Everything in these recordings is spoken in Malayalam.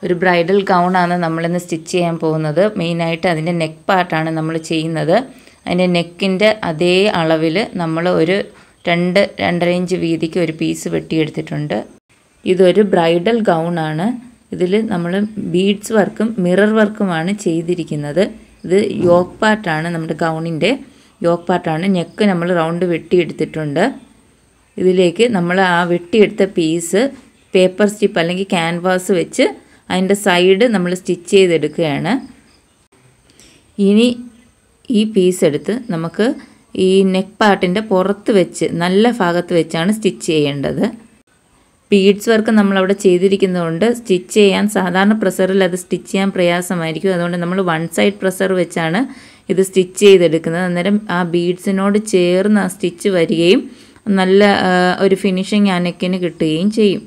ഒരു ബ്രൈഡൽ ഗൗണാണ് നമ്മളിന്ന് സ്റ്റിച്ച് ചെയ്യാൻ പോകുന്നത് മെയിനായിട്ട് അതിൻ്റെ നെക്ക് പാർട്ടാണ് നമ്മൾ ചെയ്യുന്നത് അതിൻ്റെ നെക്കിൻ്റെ അതേ അളവിൽ നമ്മൾ ഒരു രണ്ട് രണ്ടര ഇഞ്ച് വീതിക്ക് ഒരു പീസ് വെട്ടിയെടുത്തിട്ടുണ്ട് ഇതൊരു ബ്രൈഡൽ ഗൗണാണ് ഇതിൽ നമ്മൾ ബീഡ്സ് വർക്കും മിറർ വർക്കുമാണ് ചെയ്തിരിക്കുന്നത് ഇത് യോക്ക് പാർട്ടാണ് നമ്മുടെ ഗൗണിൻ്റെ യോക്ക് പാർട്ടാണ് നെക്ക് നമ്മൾ റൗണ്ട് വെട്ടിയെടുത്തിട്ടുണ്ട് ഇതിലേക്ക് നമ്മൾ ആ വെട്ടിയെടുത്ത പീസ് പേപ്പർ സ്റ്റിപ്പ് അല്ലെങ്കിൽ ക്യാൻവാസ് വെച്ച് അതിൻ്റെ സൈഡ് നമ്മൾ സ്റ്റിച്ച് ചെയ്തെടുക്കുകയാണ് ഇനി ഈ പീസ് എടുത്ത് നമുക്ക് ഈ നെക്ക് പാർട്ടിൻ്റെ പുറത്ത് വെച്ച് നല്ല ഭാഗത്ത് വെച്ചാണ് സ്റ്റിച്ച് ചെയ്യേണ്ടത് ബീഡ്സ് വർക്ക് നമ്മളവിടെ ചെയ്തിരിക്കുന്നതുകൊണ്ട് സ്റ്റിച്ച് ചെയ്യാൻ സാധാരണ പ്രസറിൽ അത് സ്റ്റിച്ച് ചെയ്യാൻ പ്രയാസമായിരിക്കും അതുകൊണ്ട് നമ്മൾ വൺ സൈഡ് പ്രസർ വെച്ചാണ് ഇത് സ്റ്റിച്ച് ചെയ്തെടുക്കുന്നത് അന്നേരം ആ ബീഡ്സിനോട് ചേർന്ന് ആ സ്റ്റിച്ച് വരികയും നല്ല ഒരു ഫിനിഷിങ് ആ നെക്കിന് കിട്ടുകയും ചെയ്യും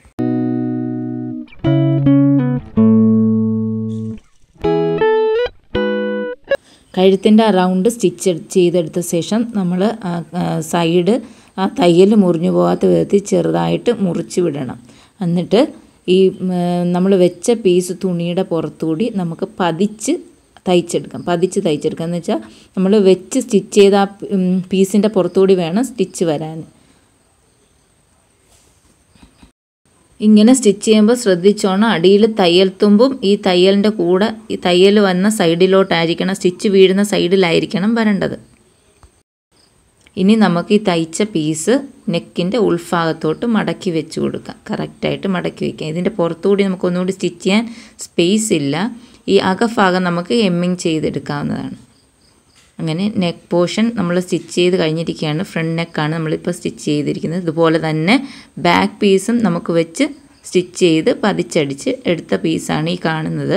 കഴുത്തിൻ്റെ റൗണ്ട് സ്റ്റിച്ച് ചെയ്തെടുത്ത ശേഷം നമ്മൾ സൈഡ് ആ തയ്യൽ മുറിഞ്ഞു പോകാത്ത വിധത്തിൽ ചെറുതായിട്ട് മുറിച്ച് വിടണം എന്നിട്ട് ഈ നമ്മൾ വെച്ച പീസ് തുണിയുടെ പുറത്തുകൂടി നമുക്ക് പതിച്ച് തയ്ച്ചെടുക്കാം പതിച്ച് തയ്ച്ചെടുക്കാം എന്ന് വെച്ചാൽ നമ്മൾ വെച്ച് സ്റ്റിച്ച് ചെയ്ത ആ പീസിൻ്റെ പുറത്തുകൂടി വേണം സ്റ്റിച്ച് വരാൻ ഇങ്ങനെ സ്റ്റിച്ച് ചെയ്യുമ്പോൾ ശ്രദ്ധിച്ചോണം അടിയിൽ തയ്യൽ തുമ്പും ഈ തയ്യലിൻ്റെ കൂടെ ഈ തയ്യൽ വന്ന സൈഡിലോട്ടായിരിക്കണം സ്റ്റിച്ച് വീഴുന്ന സൈഡിലായിരിക്കണം വരേണ്ടത് ഇനി നമുക്ക് ഈ തയ്ച്ച പീസ് നെക്കിൻ്റെ ഉൾഭാഗത്തോട്ട് മടക്കി വെച്ച് കൊടുക്കാം കറക്റ്റായിട്ട് മടക്കി വയ്ക്കാം ഇതിൻ്റെ പുറത്തുകൂടി നമുക്ക് ഒന്നുകൂടി സ്റ്റിച്ച് ചെയ്യാൻ സ്പേസ് ഇല്ല ഈ അകഭാഗം നമുക്ക് എമ്മിങ് ചെയ്തെടുക്കാവുന്നതാണ് അങ്ങനെ നെക്ക് പോർഷൻ നമ്മൾ സ്റ്റിച്ച് ചെയ്ത് കഴിഞ്ഞിരിക്കുകയാണ് ഫ്രണ്ട് നെക്കാണ് നമ്മളിപ്പോൾ സ്റ്റിച്ച് ചെയ്തിരിക്കുന്നത് ഇതുപോലെ തന്നെ ബാക്ക് പീസും നമുക്ക് വെച്ച് സ്റ്റിച്ച് ചെയ്ത് പതിച്ചടിച്ച് എടുത്ത പീസാണ് ഈ കാണുന്നത്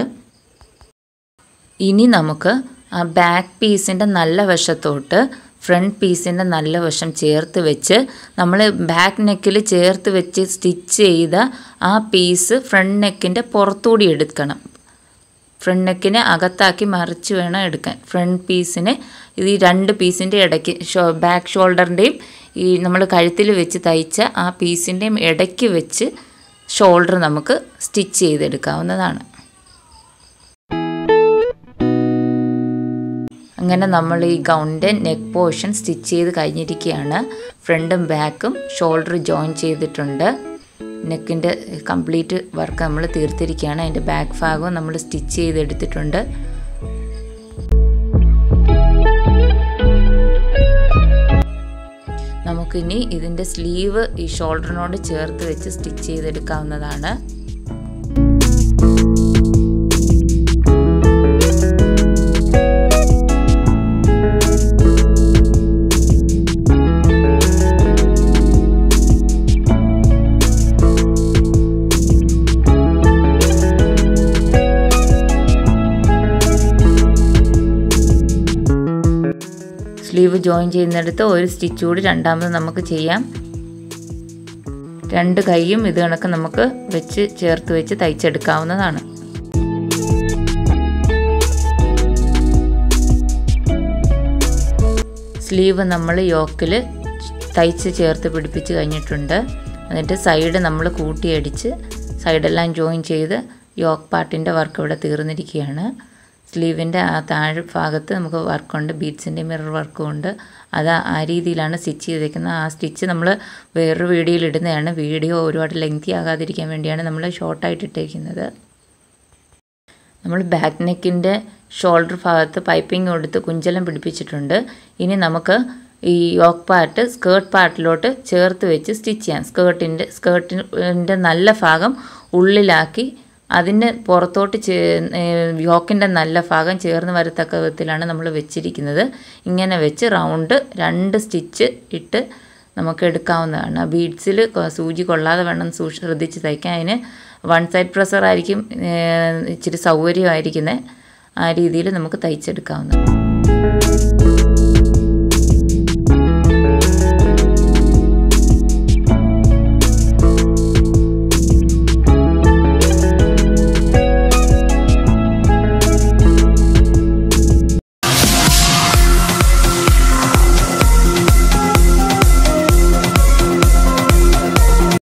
ഇനി നമുക്ക് ആ ബാക്ക് പീസിൻ്റെ നല്ല വശത്തോട്ട് ഫ്രണ്ട് പീസിൻ്റെ നല്ല വശം ചേർത്ത് വെച്ച് നമ്മൾ ബാക്ക് നെക്കിൽ ചേർത്ത് വെച്ച് സ്റ്റിച്ച് ചെയ്ത ആ പീസ് ഫ്രണ്ട് നെക്കിൻ്റെ പുറത്തുകൂടി എടുക്കണം ഫ്രണ്ട് നെക്കിനെ അകത്താക്കി മറിച്ച് വേണം എടുക്കാൻ ഫ്രണ്ട് പീസിനെ ഇത് ഈ രണ്ട് പീസിൻ്റെ ഇടയ്ക്ക് ഷോ ബാക്ക് ഷോൾഡറിൻ്റെയും ഈ നമ്മൾ കഴുത്തിൽ വെച്ച് തയ്ച്ച ആ പീസിൻ്റെയും ഇടയ്ക്ക് വെച്ച് ഷോൾഡർ നമുക്ക് സ്റ്റിച്ച് ചെയ്തെടുക്കാവുന്നതാണ് അങ്ങനെ നമ്മൾ ഈ ഗൗണിൻ്റെ നെക്ക് പോർഷൻ സ്റ്റിച്ച് ചെയ്ത് കഴിഞ്ഞിരിക്കുകയാണ് ഫ്രണ്ടും ബാക്കും ഷോൾഡർ ജോയിൻ ചെയ്തിട്ടുണ്ട് നെക്കിൻ്റെ കംപ്ലീറ്റ് വർക്ക് നമ്മൾ തീർത്തിരിക്കുകയാണ് അതിൻ്റെ ബാക്ക് ഭാഗവും നമ്മൾ സ്റ്റിച്ച് ചെയ്തെടുത്തിട്ടുണ്ട് നമുക്കിനി ഇതിൻ്റെ സ്ലീവ് ഈ ഷോൾഡറിനോട് ചേർത്ത് വെച്ച് സ്റ്റിച്ച് ചെയ്തെടുക്കാവുന്നതാണ് സ്ലീവ് ജോയിൻ ചെയ്യുന്നിടത്ത് ഒരു സ്റ്റിച്ച് കൂടി രണ്ടാമത് നമുക്ക് ചെയ്യാം രണ്ട് കൈയും ഇത് കണക്ക് നമുക്ക് വെച്ച് ചേർത്ത് വെച്ച് തയ്ച്ചെടുക്കാവുന്നതാണ് സ്ലീവ് നമ്മൾ യോക്കിൽ തയ്ച്ച് ചേർത്ത് പിടിപ്പിച്ച് കഴിഞ്ഞിട്ടുണ്ട് എന്നിട്ട് സൈഡ് നമ്മൾ കൂട്ടിയടിച്ച് സൈഡെല്ലാം ജോയിൻ ചെയ്ത് യോക്ക് പാർട്ടിൻ്റെ വർക്ക് ഇവിടെ തീർന്നിരിക്കുകയാണ് സ്ലീവിൻ്റെ ആ താഴെ ഭാഗത്ത് നമുക്ക് വർക്കുണ്ട് ബീഡ്സിൻ്റെ മിറർ വർക്കും ഉണ്ട് അത് ആ രീതിയിലാണ് സ്റ്റിച്ച് ചെയ്തേക്കുന്നത് ആ സ്റ്റിച്ച് നമ്മൾ വേറൊരു വീഡിയോയിൽ ഇടുന്നതാണ് വീഡിയോ ഒരുപാട് ലെങ്തി ആകാതിരിക്കാൻ വേണ്ടിയാണ് നമ്മൾ ഷോർട്ടായിട്ട് ഇട്ടേക്കുന്നത് നമ്മൾ ബാക്ക് നെക്കിൻ്റെ ഷോൾഡർ ഭാഗത്ത് പൈപ്പിംഗ് കൊടുത്ത് കുഞ്ചലം പിടിപ്പിച്ചിട്ടുണ്ട് ഇനി നമുക്ക് ഈ യോക്ക് പാർട്ട് സ്കേർട്ട് പാർട്ടിലോട്ട് ചേർത്ത് വെച്ച് സ്റ്റിച്ച് ചെയ്യാം സ്കേർട്ടിൻ്റെ സ്കേർട്ടിൻ്റെ നല്ല ഭാഗം ഉള്ളിലാക്കി അതിന് പുറത്തോട്ട് ചേ യോക്കിൻ്റെ നല്ല ഭാഗം ചേർന്ന് വരത്തക്ക വിധത്തിലാണ് നമ്മൾ വെച്ചിരിക്കുന്നത് ഇങ്ങനെ വെച്ച് റൗണ്ട് രണ്ട് സ്റ്റിച്ച് ഇട്ട് നമുക്ക് എടുക്കാവുന്നതാണ് ആ ബീഡ്സിൽ സൂചി കൊള്ളാതെ വേണം സൂക്ഷി ശ്രദ്ധിച്ച് തയ്ക്കാൻ അതിന് വൺ സൈഡ് പ്രസർ ആയിരിക്കും ഇച്ചിരി സൗകര്യമായിരിക്കുന്നത് ആ രീതിയിൽ നമുക്ക് തയ്ച്ചെടുക്കാവുന്നതാണ്